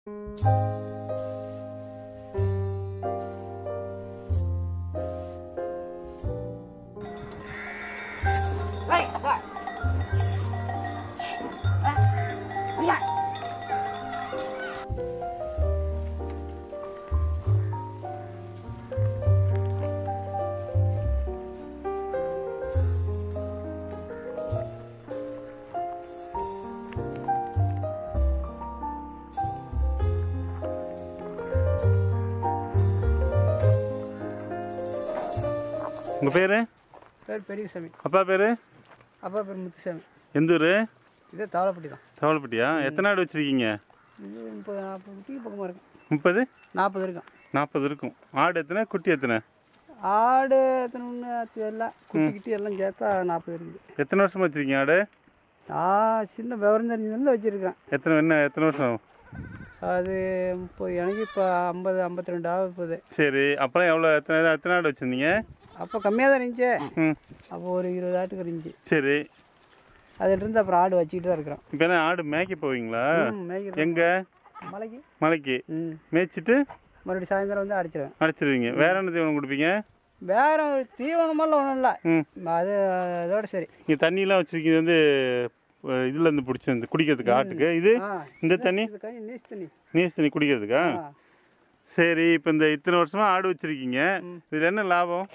உங்கள் பேர் பேர் பெரியசாமி அப்பா பேர் அப்பா பேர் முத்துசாமி எந்த ஊர் இதே தாவளப்பட்டி தான் தவளப்பட்டியா எத்தனை ஆடு வச்சுருக்கீங்க இது முப்பது நாற்பது குட்டி பக்கமாக இருக்கும் முப்பது நாற்பது இருக்கும் நாற்பது இருக்கும் ஆடு எத்தனை குட்டி எத்தனை ஆடு எத்தனை ஒன்று எல்லாம் குட்டி கிட்டி எல்லாம் சேர்த்தா நாற்பது இருக்குது எத்தனை வருஷமா வச்சுருக்கீங்க ஆடு நான் சின்ன விவரம் தெரிஞ்சதுலேருந்து வச்சுருக்கேன் எத்தனை என்ன எத்தனை வருஷம் அது முப்பது எனக்கு இப்போ ஐம்பது ஐம்பத்தி ரெண்டு ஆகுது இப்போது சரி அப்புறம் எவ்வளோ எத்தனை எத்தனை ஆடு வச்சுருந்தீங்க அப்போ கம்மியாக தான் இருந்துச்சு ம் அப்போ ஒரு இருபது ஆட்டுக்கு இருந்துச்சு சரி அதிலிருந்து அப்புறம் ஆடு வச்சுக்கிட்டு தான் இருக்கிறோம் இப்போ என்ன ஆடு மேய்க்க போவீங்களா ம், மேய்க்கிறது எங்கே மலைக்கு மலைக்கு ம் மேய்ச்சிட்டு மறுபடியும் சாயந்தரம் வந்து அடிச்சிடுவேன் அடிச்சிருவீங்க வேற என்ன தீவனம் கொடுப்பீங்க வேற ஒரு தீவனமெல்லாம் ஒன்றும் இல்லை ம் அது அதோட சரி இங்கே தண்ணியெலாம் வச்சுருக்கீங்க வந்து அஹ், இதுலேருந்து பிடிச்சி குடிக்கிறதுக்கு ஆட்டுக்கு இது ஆ இந்த தண்ணி இது கஞ்சி நீஸ் தண்ணி நீஸ் தண்ணி குடிக்கிறதுக்கா ஆ சரி இப்போ இந்த இத்தனை வருஷமா ஆடு வச்சிருக்கீங்க ம். இதில் என்ன லாபம்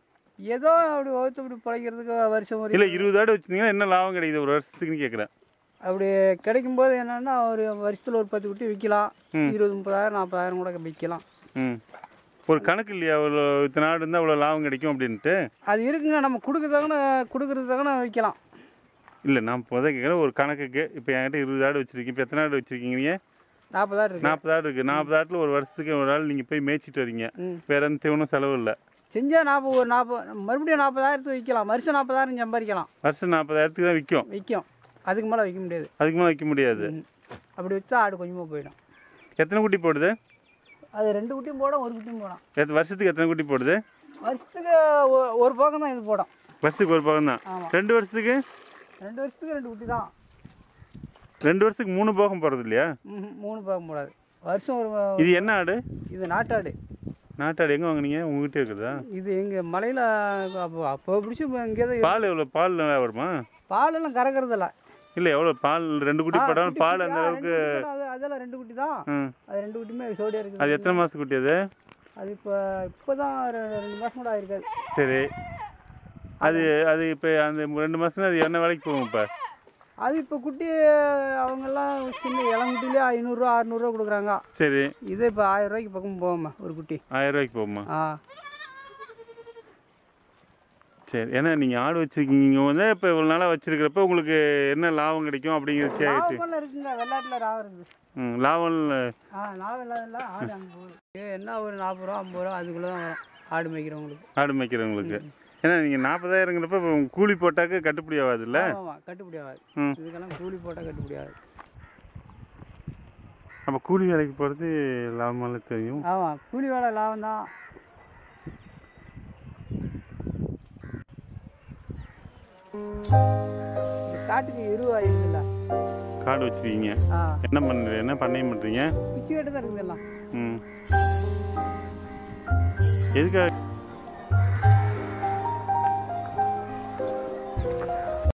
ஏதோ அப்படி ஒருத்த அப்படி பிழைக்கிறதுக்கு வருஷம் ஒரு இல்லை இருபது ஆடு வச்சிருந்தீங்கன்னா என்ன லாபம் கிடைக்குது ஒரு வருஷத்துக்குன்னு கேட்குறேன் அப்படி கிடைக்கும்போது என்னன்னா ஒரு வருஷத்தில் ஒரு பத்து குட்டி விற்கலாம் இருபது முப்பதாயிரம் நாற்பதாயிரம் கூட விற்கலாம் ம் ஒரு கணக்கு இல்லையா அவ்வளோ இத்தனை ஆடு இருந்தால் அவ்வளோ லாபம் கிடைக்கும் அப்படின்ட்டு அது இருக்குங்க நம்ம கொடுக்குறதாகன கொடுக்குறதாகன விற்கலாம் இல்லை நான் இப்போ கேட்குறேன் ஒரு கணக்குக்கு இப்போ என்கிட்ட இருபது ஆடு வச்சிருக்கீங்க இப்போ எத்தனை ஆடு வச்சிருக்கீங்க நீங்கள் நாற்பதாயிரம் இருக்கு நாற்பது ஆடு இருக்குது நாற்பது ஆட்டில் ஒரு வருஷத்துக்கு ஒரு ஆள் நீங்கள் போய் மேய்ச்சிட்டு வரீங்க ம் வேற எந்த தீவனம் செலவு இல்லை செஞ்சால் நாற்பது ஒரு நாற்பது மறுபடியும் நாற்பதாயிரத்துக்கு விற்கலாம் வருஷம் நாற்பதாயிரம் சம்பாதிக்கலாம் வருஷம் நாற்பதாயிரத்துக்கு தான் விற்கும் விற்கும் அதுக்கு மேலே விற்க முடியாது அதுக்கு மேலே வைக்க முடியாது ம். அப்படி விற்றா ஆடு கொஞ்சமாக போயிடும் எத்தனை குட்டி போடுது அது ரெண்டு குட்டியும் போடும் ஒரு குட்டியும் போடும் எத் வருஷத்துக்கு எத்தனை குட்டி போடுது வருஷத்துக்கு ஒ- ஒரு பக்கம் தான் இது போடும் வருஷத்துக்கு ஒரு பக்கம் தான் ஆமாம் ரெண்டு வருஷத்துக்கு ரெண்டு வருஷத்துக்கு ரெண்டு குட்டி தான் ரெண்டு வருஷத்துக்கு மூணு போகம் போகிறது இல்லையா ம்ஹும். மூணு பார்க்க முடியாது வருஷம் ஒரு இது என்ன ஆடு இது நாட்டாடு நாட்டாடு எங்கே வாங்குனீங்க உங்ககிட்ட இருக்குதா இது எங்கள் மலையில் அப்போ அப்போ பிடிச்சி இங்கே தான் பால் எவ்வளோ பால் நல்லா வருமா பாலெல்லாம் கறக்கிறதில்ல இல்லை எவ்வளோ பால் ரெண்டு குட்டி போட்டாலும் பால் அந்த அளவுக்கு அதெல்லாம் ரெண்டு குட்டி தான் ம் அது ரெண்டு குட்டியுமே சோடியாக இருக்குது அது எத்தனை மாதம் குட்டி அது அது இப்போ இப்போ தான் ரெண்டு மாதம் கூட ஆயிருக்காது சரி அது அது இப்போ அந்த ரெண்டு மாதம் அது என்ன வேலைக்கு போகும் இப்போ அது இப்போ குட்டி அவங்கெல்லாம் சின்ன இளங்குட்டிலே ஐநூறுரூவா அறநூறுவா கொடுக்குறாங்க சரி இது இப்போ ஆயிரம் ரூபாய்க்கு பக்கம் போவோம்மா ஒரு குட்டி ஆயிரம் ரூபாய்க்கு போகுமா ஆ சரி ஏன்னா நீங்கள் ஆடு வச்சுருக்கீங்க வந்து இப்போ இவ்வளோ நாளாக வச்சுருக்கிறப்ப உங்களுக்கு என்ன லாபம் கிடைக்கும் அப்படிங்கிறது கேட்டு லாபம் இருக்குங்க வெள்ளாட்டில் ராவம் இருக்குது ம் லாபம் ஆ லாபம் இல்லாத இல்லை ஆடு அங்கே போகுது ஏ என்ன ஒரு நாற்பது ரூபா ஐம்பது ரூபா அதுக்குள்ளே தான் வரும் ஆடு மேய்க்கிறவங்களுக்கு ஆடு மேய்க்கிறவங்களுக்கு ஏன்னா நீங்கள் நாற்பதாயிரங்கிறப்ப இப்போ கூலி போட்டாக்க கட்டுப்படி ஆகாதுல்ல ஆமாம் கட்டுப்படி ஆகாது ம். இதுக்கெல்லாம் கூலி போட்டால் கட்டுப்படி ஆகாது அப்போ கூலி வேலைக்கு போகிறது லாபமாக தெரியும் ஆமாம் கூலி வேலை லாபம் தான் இந்த காட்டுக்கு எருவா இருக்குல்ல காடு வச்சுருக்கீங்க ஆ என்ன பண்ணுற என்ன பண்ணையம் பண்ணுறீங்க பிச்சு கட்டு தான் இருக்குது எல்லாம் ம் எதுக்காக